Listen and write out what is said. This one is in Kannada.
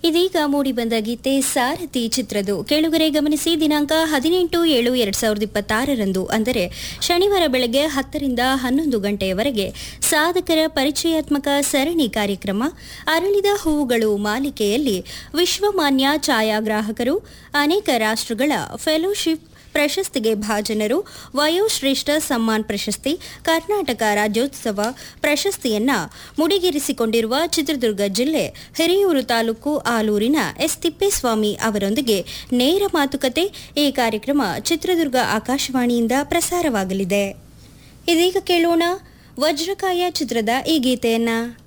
ಇದೀಗ ಮೂಡಿಬಂದ ಗೀತೆ ಸಾರಥಿ ಚಿತ್ರದು ಕೇಳುಗರೆ ಗಮನಿಸಿ ದಿನಾಂಕ ಹದಿನೆಂಟು ಏಳು ಎರಡ್ ಸಾವಿರದ ಇಪ್ಪತ್ತಾರರಂದು ಅಂದರೆ ಶನಿವಾರ ಬೆಳಗ್ಗೆ ಹತ್ತರಿಂದ ಹನ್ನೊಂದು ಗಂಟೆಯವರೆಗೆ ಸಾಧಕರ ಪರಿಚಯಾತ್ಮಕ ಸರಣಿ ಕಾರ್ಯಕ್ರಮ ಅರಳಿದ ಹೂವುಗಳು ಮಾಲಿಕೆಯಲ್ಲಿ ವಿಶ್ವಮಾನ್ಯ ಛಾಯಾಗ್ರಾಹಕರು ಅನೇಕ ರಾಷ್ಟ್ರಗಳ ಫೆಲೋಶಿಪ್ ಪ್ರಶಸ್ತಿಗೆ ಭಾಜನರು ವಯೋಶ್ರೇಷ್ಠ ಸಮ್ಮಾನ್ ಪ್ರಶಸ್ತಿ ಕರ್ನಾಟಕ ರಾಜ್ಯೋತ್ಸವ ಪ್ರಶಸ್ತಿಯನ್ನ ಮುಡಿಗೇರಿಸಿಕೊಂಡಿರುವ ಚಿತ್ರದುರ್ಗ ಜಿಲ್ಲೆ ಹಿರಿಯೂರು ತಾಲೂಕು ಆಲೂರಿನ ಎಸ್ ತಿಪ್ಪೇಸ್ವಾಮಿ ಅವರೊಂದಿಗೆ ನೇರ ಮಾತುಕತೆ ಈ ಕಾರ್ಯಕ್ರಮ ಚಿತ್ರದುರ್ಗ ಆಕಾಶವಾಣಿಯಿಂದ ಪ್ರಸಾರವಾಗಲಿದೆ ಇದೀಗ ಕೇಳೋಣ ವಜ್ರಕಾಯ ಚಿತ್ರದ ಈ ಗೀತೆಯನ್ನ